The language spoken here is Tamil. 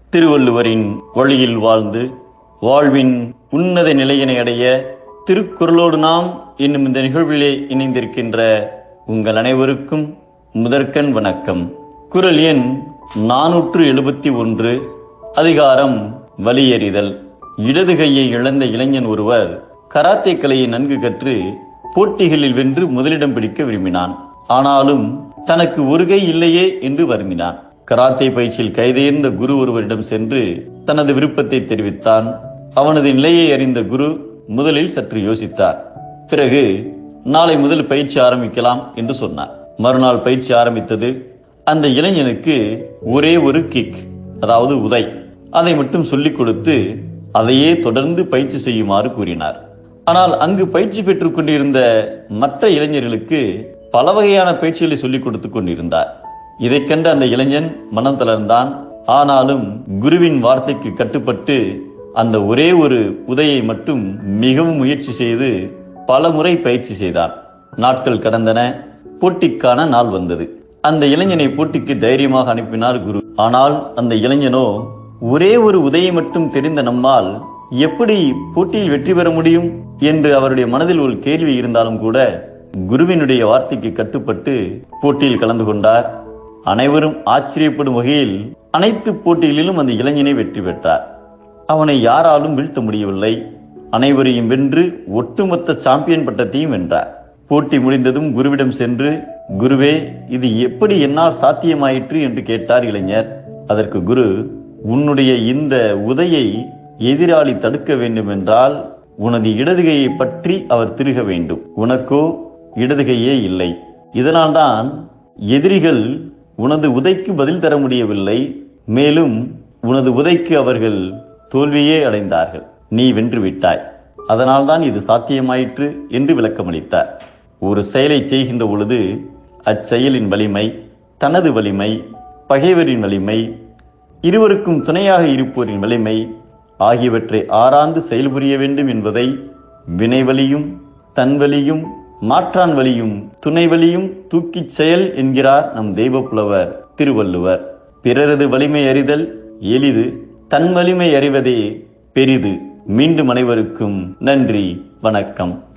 திருவள்ளுவரின் வழியில் வாழ்ந்து வாழ்வின் உன்னத நிலையினை அடைய திருக்குறளோடு நாம் என்னும் இந்த நிகழ்விலே இணைந்திருக்கின்ற உங்கள் அனைவருக்கும் முதற்கண் வணக்கம் குரல் எண் நானூற்று எழுபத்தி ஒன்று அதிகாரம் வலியறிதல் இடது கையை இழந்த இளைஞன் ஒருவர் கராத்தே கலையை நன்கு கற்று போட்டிகளில் வென்று முதலிடம் பிடிக்க விரும்பினான் ஆனாலும் தனக்கு ஒரு கை இல்லையே என்று வருந்தினான் கராத்தே பயிற்சியில் கைதேர்ந்த குரு ஒருவரிடம் சென்று தனது விருப்பத்தை தெரிவித்தான் அவனது நிலையை அறிந்த குரு முதலில் சற்று யோசித்தார் பிறகு நாளை முதல் பயிற்சி ஆரம்பிக்கலாம் என்று சொன்னார் மறுநாள் பயிற்சி ஆரம்பித்தது அந்த இளைஞனுக்கு ஒரே ஒரு கிக் அதாவது உதை அதை மட்டும் சொல்லிக் கொடுத்து அதையே தொடர்ந்து பயிற்சி செய்யுமாறு கூறினார் ஆனால் அங்கு பயிற்சி பெற்றுக் கொண்டிருந்த மற்ற இளைஞர்களுக்கு பல வகையான பயிற்சிகளை சொல்லிக் கொடுத்து கொண்டிருந்தார் இதைக் கண்ட அந்த இளைஞன் மனம் தளர்ந்தான் ஆனாலும் குருவின் வார்த்தைக்கு கட்டுப்பட்டு அந்த ஒரே ஒரு உதையை மட்டும் மிகவும் முயற்சி செய்து பல முறை பயிற்சி செய்தான் நாட்கள் கடந்தன போட்டிக்கான நாள் வந்தது அந்த இளைஞனை போட்டிக்கு தைரியமாக அனுப்பினார் குரு ஆனால் அந்த இளைஞனோ ஒரே ஒரு உதையை மட்டும் தெரிந்த நம்மால் எப்படி போட்டியில் வெற்றி பெற முடியும் என்று அவருடைய மனதில் ஒரு கேள்வி இருந்தாலும் கூட குருவினுடைய வார்த்தைக்கு கட்டுப்பட்டு போட்டியில் கலந்து கொண்டார் அனைவரும் ஆச்சரியப்படும் வகையில் அனைத்து போட்டிகளிலும் அந்த இளைஞனை வெற்றி பெற்றார் அவனை யாராலும் வீழ்த்த முடியவில்லை அனைவரையும் வென்று ஒட்டுமொத்த சாம்பியன் பட்டத்தையும் வென்றார் போட்டி முடிந்ததும் குருவிடம் சென்று குருவே இது எப்படி என்னால் சாத்தியமாயிற்று என்று கேட்டார் இளைஞர் அதற்கு குரு உன்னுடைய இந்த உதையை எதிராளி தடுக்க வேண்டும் என்றால் உனது இடதுகையை பற்றி அவர் திருக வேண்டும் உனக்கோ இடதுகையே இல்லை இதனால்தான் எதிரிகள் உனது உதைக்கு பதில் தர முடியவில்லை மேலும் உனது உதைக்கு அவர்கள் தோல்வியே அடைந்தார்கள் நீ வென்று விட்டாய் அதனால்தான் இது சாத்தியமாயிற்று என்று விளக்கமளித்தார் ஒரு செயலை செய்கின்ற பொழுது அச்செயலின் வலிமை தனது வலிமை பகைவரின் வலிமை இருவருக்கும் துணையாக இருப்போரின் வலிமை ஆகியவற்றை ஆராய்ந்து செயல்புரிய வேண்டும் என்பதை வினைவலியும் தன்வலியும் மாற்றான் வலியும் துணைவலியும் தூக்கிச் செயல் என்கிறார் நம் தெய்வப்புலவர் திருவள்ளுவர் பிறரது வலிமை அறிதல் எளிது தன் வலிமை அறிவதே பெரிது மீண்டும் அனைவருக்கும் நன்றி வணக்கம்